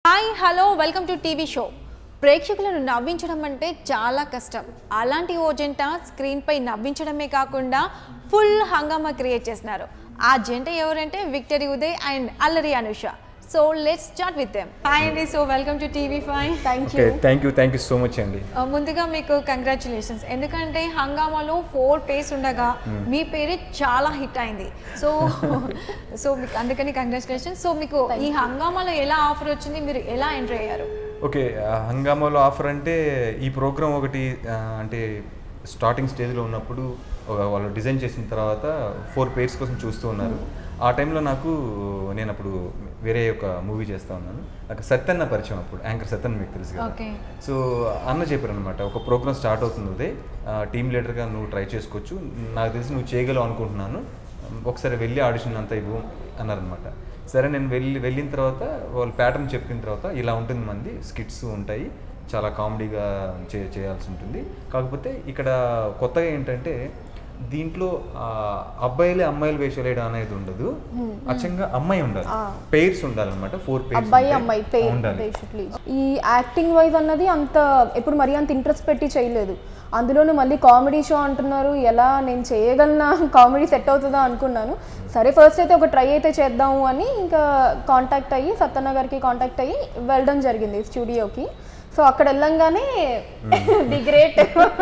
Hi hello welcome to TV show ప్రేక్షకులను నవ్వించడం అంటే చాలా కష్టం అలాంటి ఓ జంట స్క్రీన్పై నవ్వించడమే కాకుండా ఫుల్ హంగామా క్రియేట్ చేస్తున్నారు ఆ జంట ఎవరంటే victory Uday and Allari Anusha so let's start with them hi అండి so welcome to TV five thank okay thank you thank you so much అండి ముందుగా మీకు కంగ్రాచులేషన్స్ ఎందుకంటే హంగామాలో ఫోర్ పేస్ ఉండగా మీ పేరే చాలా హిట్ అయింది సో సో మీకు అందుకని కంగ్రాచులేషన్స్ సో మీకు ఈ హంగామాలో ఎలా ఆఫర్ వచ్చింది మీరు ఎలా ఎంటర్ అయ్యారు ఓకే ఆ, హంగామాలో ఆఫర్ అంటే ఈ ప్రోగ్రామ్ ఒకటి ఆ, అంటే స్టార్టింగ్ స్టేజ్లో ఉన్నప్పుడు ఒక వాళ్ళు డిజైన్ చేసిన తర్వాత ఫోర్ పేర్స్ కోసం చూస్తూ ఉన్నారు ఆ టైంలో నాకు నేను అప్పుడు వేరే ఒక మూవీ చేస్తూ ఉన్నాను నాకు సత్యన్న పరిచయం అప్పుడు యాంకర్ సత్యన్ మీకు తెలుసు కదా Okay. సో అన్న చెప్పారు అనమాట ఒక ప్రోగ్రామ్ స్టార్ట్ అవుతుంది ఉదయ్ టీమ్ లీడర్గా నువ్వు ట్రై చేసుకోవచ్చు నాకు తెలిసి నువ్వు చేయగలవు అనుకుంటున్నాను ఒకసారి వెళ్ళి ఆడిషన్ అంతా ఇవ్వు అన్నారనమాట సరే నేను వెళ్ళి వెళ్ళిన తర్వాత వాళ్ళు ప్యాటర్న్ చెప్పిన తర్వాత ఇలా ఉంటుంది మంది స్కిట్స్ ఉంటాయి చాలా కామెడీగా చే చేయాల్సి ఉంటుంది కాకపోతే ఇక్కడ కొత్తగా ఏంటంటే దీంట్లో ఆ, అబ్బాయిలే అమ్మాయిలు వేషాలు వేయడం అనేది ఉండదు అచ్చంగా అమ్మాయి ఉండాలి పేర్స్ ఉండాలన్నమాట ఫోర్ పేర్స్ అబ్బాయి అమ్మాయి పేరు ఉండాలి బేసిక్లీ ఈ యాక్టింగ్ వైజ్ అన్నది అంత ఎప్పుడు మరీ అంత ఇంట్రెస్ట్ పెట్టి చేయలేదు అందులోనూ మళ్ళీ కామెడీ షో అంటున్నారు ఎలా నేను చేయగలనా కామెడీ సెట్ అవుతుందా అనుకున్నాను సరే ఫస్ట్ అయితే ఒక ట్రై అయితే చేద్దాము అని ఇంకా కాంటాక్ట్ అయ్యి సత్యన్న గారికి కాంటాక్ట్ అయ్యి వెళ్ళడం జరిగింది స్టూడియోకి సో అక్కడ వెళ్ళంగానే ది గ్రేట్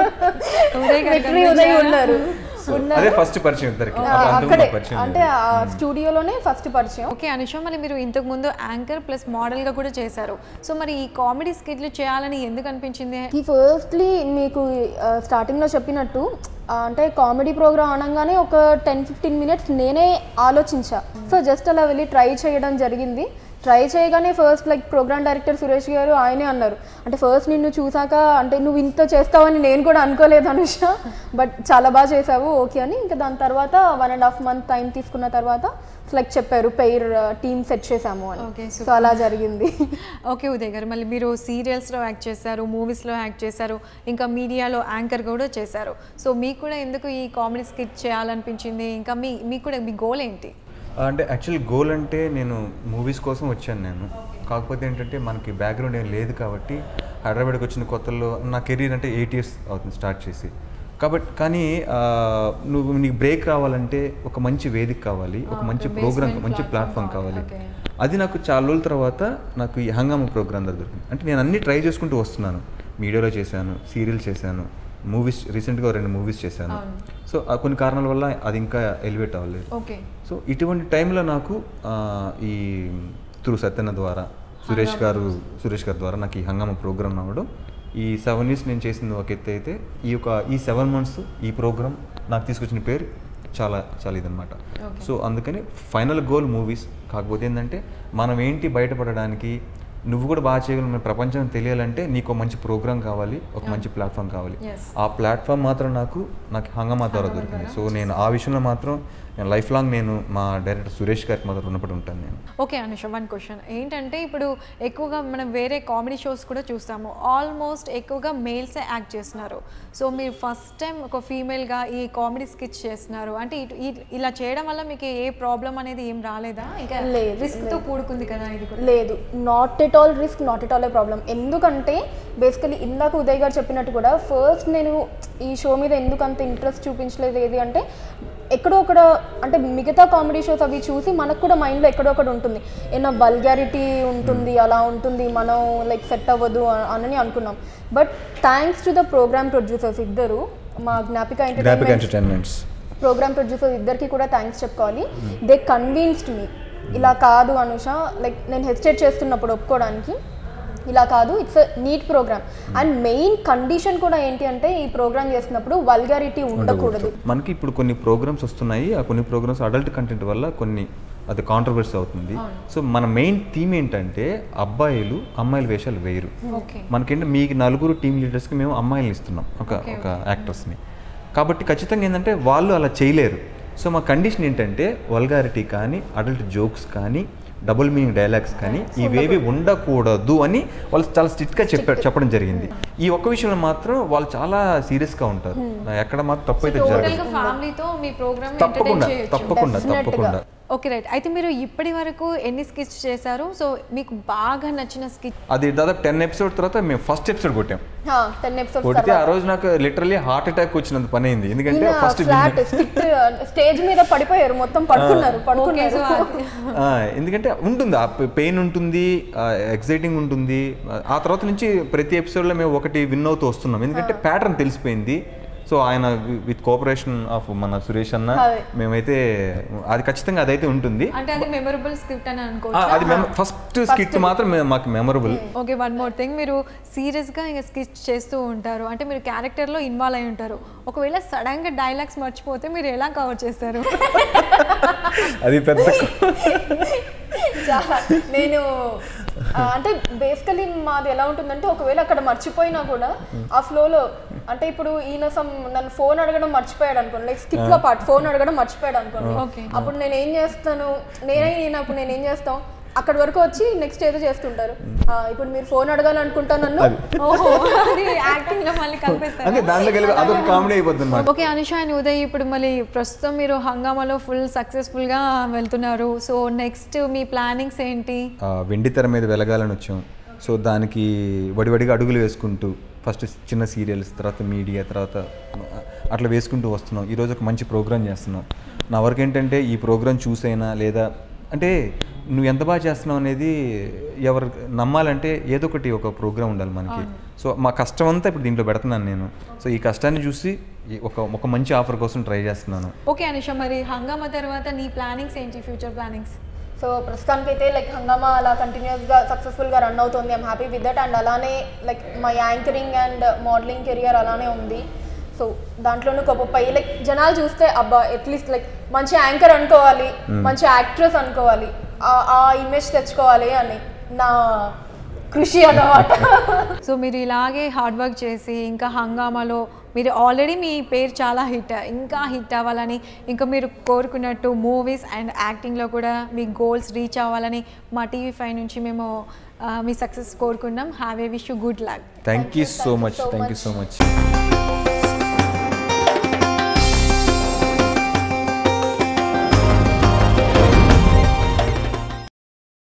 ఉదయ్ గారు విక్టరీ ఉదయ్ ఉన్నారు So, అదే ఫస్ట్ పరిచయం ఇద్దరికి ఆ, అంతకు అక్కడే ముందు పరిచయం అంటే లేదు. ఆ స్టూడియోలోనే ఫస్ట్ పరిచయం ఓకే అనుష మరి మీరు ఇంతకు ముందు యాంకర్ ప్లస్ మోడల్గా కూడా చేశారు సో మరి ఈ కామెడీ స్కిట్లు చేయాలని ఎందుకు అనిపించింది ఈ ఫస్ట్లీ మీకు ఆ, స్టార్టింగ్లో చెప్పినట్టు ఆ, అంటే కామెడీ ప్రోగ్రామ్ అనగానే ఒక టెన్ ఫిఫ్టీన్ మినిట్స్ నేనే ఆలోచించా సో జస్ట్ అలా వెళ్ళి ట్రై చేయడం జరిగింది ట్రై చేయగానే first like programme director Suresh garu ఆయనే అన్నారు అంటే ఫస్ట్ నిన్ను చూసాక అంటే నువ్వు ఇంత చేస్తావని నేను కూడా అనుకోలేదు అనుష బట్ చాలా బాగా చేసావు ఓకే అని ఇంకా దాని తర్వాత one and half month time తీసుకున్న తర్వాత లైక్ చెప్పారు పెయిర్ టీమ్ సెట్ చేసాము అని Okay, సో అలా జరిగింది ఓకే ఉదయ్ గారు మళ్ళీ మీరు సీరియల్స్లో యాక్ట్ చేశారు మూవీస్లో యాక్ట్ చేశారు ఇంకా మీడియాలో యాంకర్ కూడా చేశారు సో మీకు కూడా ఎందుకు ఈ కామెడీ స్కిట్ చేయాలనిపించింది ఇంకా మీ మీకు కూడా మీ గోల్ ఏంటి అంటే యాక్చువల్ గోల్ అంటే నేను మూవీస్ కోసం వచ్చాను నేను కాకపోతే ఏంటంటే మనకి బ్యాక్గ్రౌండ్ ఏం లేదు కాబట్టి హైదరాబాద్కి వచ్చిన కొత్తల్లో నా కెరీర్ అంటే ఎయిట్ ఇయర్స్ అవుతుంది స్టార్ట్ చేసి కాబట్టి కానీ ఆ, నువ్వు నీకు బ్రేక్ రావాలంటే ఒక మంచి వేదిక కావాలి ఒక మంచి ప్రోగ్రామ్ మంచి ప్లాట్ఫామ్ కావాలి అది నాకు చాలా రోజుల తర్వాత నాకు ఈ హంగామా ప్రోగ్రామ్ దొరికింది అంటే నేను అన్ని ట్రై చేసుకుంటూ వస్తున్నాను మీడియాలో చేశాను సీరియల్ చేశాను మూవీస్ రీసెంట్గా రెండు మూవీస్ చేశాను సో ఆ కొన్ని కారణాల వల్ల అది ఇంకా ఎలివేట్ అవ్వలేదు ఓకే సో ఇటువంటి టైంలో నాకు ఆ, ఈ త్రూ సత్యన్న ద్వారా సురేష్ గారు సురేష్ గారి ద్వారా నాకు ఈ హంగామా ప్రోగ్రామ్ అవ్వడం ఈ సెవెన్ ఇయర్స్ నేను చేసింది ఒక ఎత్తు అయితే ఈ యొక్క ఈ సెవెన్ మంత్స్ ఈ ప్రోగ్రామ్ నాకు తీసుకొచ్చిన పేరు చాలా చాలా ఇదనమాట సో అందుకని ఫైనల్ గోల్ మూవీస్ కాకపోతే ఏంటంటే మనం ఏంటి బయటపడడానికి నువ్వు కూడా బాగా చేయగలవు మన ప్రపంచం తెలియాలంటే నీకు ఒక మంచి ప్రోగ్రామ్ కావాలి ఒక మంచి ప్లాట్ఫామ్ కావాలి Yes. ఆ ప్లాట్ఫామ్ మాత్రం నాకు నాకు హంగామా ద్వారా దొరికింది సో నేను ఆ విషయంలో మాత్రం నేను లైఫ్ లాంగ్ నేను మా డైరెక్టర్ సురేష్ గారికి మాత్రం రుణపడి ఉంటాను నేను ఓకే అనుష వన్ క్వశ్చన్ ఏంటంటే ఇప్పుడు ఎక్కువగా మనం వేరే కామెడీ షోస్ కూడా చూస్తాము ఆల్మోస్ట్ ఎక్కువగా మేల్సే యాక్ట్ చేస్తున్నారు సో మీరు ఫస్ట్ టైం ఒక ఫీమేల్గా ఈ కామెడీ స్కిచ్ చేస్తున్నారు అంటే ఇటు ఈ- ఇలా చేయడం వల్ల మీకు ఏ ప్రాబ్లం అనేది ఏం రాలేదా ఇంకా లేదు, రిస్క్తో కూడుకుంది కదా ఇది కూడా లేదు not at all risk not at all a problem ఎందుకంటే బేసికలీ ఇందాక ఉదయ్ గారు చెప్పినట్టు కూడా ఫస్ట్ నేను ఈ షో మీద ఎందుకు అంత ఇంట్రెస్ట్ చూపించలేదు ఏది అంటే ఎక్కడో ఒకడ అంటే మిగతా కామెడీ షోస్ అవి చూసి మనకు కూడా మైండ్లో ఎక్కడో ఒకటి ఉంటుంది ఏమన్నా వల్గారిటీ ఉంటుంది అలా ఉంటుంది మనం లైక్ సెట్ అవ్వదు అ- అని అనుకున్నాం but thanks to the programme producers ఇద్దరు మా Gnapika graphic entertainment entertainments programme producer ఇద్దరికి కూడా థ్యాంక్స్ చెప్పుకోవాలి దే కన్విన్స్డ్ మీ ఇలా కాదు అనుష లైక్ నేను హెసిటేట్ చేస్తున్నప్పుడు ఒప్పుకోవడానికి ఇలా కాదు it's neat programme and main condition కూడా ఏంటి అంటే ఈ ప్రోగ్రామ్ చేస్తున్నప్పుడు వల్గారిటీ ఉండకూడదు మనకి ఇప్పుడు కొన్ని ప్రోగ్రామ్స్ వస్తున్నాయి ఆ కొన్ని ప్రోగ్రామ్స్ అడల్ట్ కంటెంట్ వల్ల కొన్ని అది కాంట్రవర్సీ అవుతుంది సో మన మెయిన్ థీమ్ ఏంటంటే అబ్బాయిలు అమ్మాయిల వేషాలు వేయరు ఓకే మనకేంటి మీకు నలుగురు టీమ్ లీడర్స్కి మేము అమ్మాయిలు ఇస్తున్నాం ఒక ఒక యాక్టర్స్ని కాబట్టి ఖచ్చితంగా ఏంటంటే వాళ్ళు అలా చేయలేరు సో మా కండిషన్ ఏంటంటే వల్గారిటీ కానీ అడల్ట్ జోక్స్ కానీ డబుల్ మీనింగ్ డైలాగ్స్ కానీ ఇవేవి ఉండకూడదు అని వాళ్ళు చాలా స్ట్రిక్ట్గా చెప్పారు చెప్పడం జరిగింది ఈ ఒక్క విషయంలో మాత్రం వాళ్ళు చాలా సీరియస్గా ఉంటారు ఎక్కడ మాత్రం తప్పు అయితే జరగదు టోటల్గా ఫ్యామిలీతో మీ ప్రోగ్రామ్ తప్పకుండా ఎంటర్టైన్ చేయొచ్చు తప్పకుండా Definitely తప్పకుండా గా. ఓకే రైట్ అయితే మీరు ఇప్పటి వరకు ఎన్ని స్కిచ్ చేశారు సో మీకు బాగా నచ్చిన స్కిచ్ అది దాదాపు టెన్ ఎపిసోడ్ తర్వాత మేము ఫస్ట్ ఎపిసోడ్ కొట్టాం టెన్ ఎపిసోడ్స్ కొడితే ఆ రోజు నాకు లిటరలీ హార్ట్ అటాక్ వచ్చినంత పని అయింది ఎందుకంటే ఫస్ట్ ఫ్లాట్ స్టేజ్ మీద పడిపోయారు మొత్తం పడుకున్నారు పడుకున్నారు సో ఎందుకంటే ఉంటుంది ఆ పెయిన్ ఉంటుంది ఎక్సైటింగ్ ఉంటుంది ఆ తర్వాత నుంచి ప్రతి ఎపిసోడ్లో మేము ఒకటి విన్ అవుతూ వస్తున్నాం ఎందుకంటే ప్యాటర్న్ తెలిసిపోయింది సో ఆయన విత్ కోఆపరేషన్ ఆఫ్ మన సురేష్ అన్న అదే. మేమైతే అది ఖచ్చితంగా అదైతే ఉంటుంది అంటే అది మెమరబుల్ స్క్రిప్ట్ అని ఆ, అనుకోవచ్చు అది ఫస్ట్ స్కిట్ మాత్రం మే- మాకు memorable okay one more thing మీరు సీరియస్గా ఇంకా స్కిచ్ చేస్తూ ఉంటారు అంటే మీరు క్యారెక్టర్లో ఇన్వాల్వ్ అయి ఉంటారు ఒకవేళ సడన్గా డైలాగ్స్ మర్చిపోతే మీరు ఎలా కవర్ చేస్తారు అది పెద్ద చాలా నేను ఆ, అంటే బేసికలీ మాది ఎలా ఉంటుందంటే ఒకవేళ అక్కడ మర్చిపోయినా కూడా ఆ ఫ్లోలో అంటే ఇప్పుడు ఈయన సమ్ నన్ను ఫోన్ అడగడం మర్చిపోయాడు అనుకోండి లైక్ స్కిప్ లో పాటు ఫోన్ అడగడం మర్చిపోయాడు అనుకోండి Okay. అప్పుడు నేను ఏం చేస్తాను నేనే ఈయన అప్పుడు నేను ఏం చేస్తాం అక్కడి వరకు వచ్చి నెక్స్ట్ ఏదో చేస్తుంటారు ఆ, ఇప్పుడు మీరు ఫోన్ అడగాలనుకుంటా నన్ను ఓహో అది యాక్టింగ్ లో మళ్ళీ అంటే కనిపిస్తారు దాంట్లో కలిపి అదొక కామెడీ అయిపోతుంది మాకు ఓకే అనుష అండ్ ఉదయ్ ఇప్పుడు మళ్ళీ ప్రస్తుతం మీరు హంగామాలో ఫుల్ సక్సెస్ఫుల్ గా వెళ్తున్నారు సో నెక్స్ట్ మీ ప్లానింగ్స్ ఏంటి ఆ, వెండి తెర మీద వెలగాలని వచ్చాం సో దానికి వడివడిగా అడుగులు వేసుకుంటూ ఫస్ట్ చిన్న సీరియల్స్ తర్వాత మీడియా తర్వాత అట్లా వేసుకుంటూ వస్తున్నాం ఈరోజు ఒక మంచి ప్రోగ్రామ్ చేస్తున్నాం నా వర్క్ ఏంటంటే ఈ ప్రోగ్రామ్ చూసైనా లేదా అంటే నువ్వు ఎంత బాగా చేస్తున్నావు అనేది ఎవరు నమ్మాలంటే ఏదో ఒకటి ఒక ప్రోగ్రామ్ ఉండాలి మనకి సో మా కష్టం అంతా ఇప్పుడు దీంట్లో పెడుతున్నాను నేను సో ఈ కష్టాన్ని చూసి ఈ ఒక ఒక మంచి ఆఫర్ కోసం ట్రై చేస్తున్నాను ఓకే అనుష మరి హంగామా తర్వాత నీ ప్లానింగ్స్ ఏంటి ఫ్యూచర్ ప్లానింగ్స్ సో ప్రస్తుతానికి అయితే లైక్ హంగామా అలా కంటిన్యూస్గా సక్సెస్ఫుల్గా రన్ అవుతుంది I'm happy with that and అలానే లైక్ మా యాంకరింగ్ అండ్ మోడలింగ్ కెరియర్ అలానే ఉంది సో దాంట్లోనూ గొప్ప లైక్ జనాలు చూస్తే అబ్బా అట్లీస్ట్ లైక్ మంచి యాంకర్ అనుకోవాలి మంచి యాక్ట్రెస్ అనుకోవాలి ఆ- ఆ ఇమేజ్ తెచ్చుకోవాలి అని నా కృషి అన్నమాట సో మీరు ఇలాగే హార్డ్ వర్క్ చేసి ఇంకా హంగామాలో మీరు ఆల్రెడీ మీ పేరు చాలా హిట్ ఇంకా హిట్ అవ్వాలని ఇంకా మీరు కోరుకున్నట్టు మూవీస్ అండ్ యాక్టింగ్లో కూడా మీ గోల్స్ రీచ్ అవ్వాలని మా టీవీ ఫైవ్ నుంచి మేము ఆ, మీ సక్సెస్ కోరుకున్నాం have a wish you good luck thank you so much thank you so much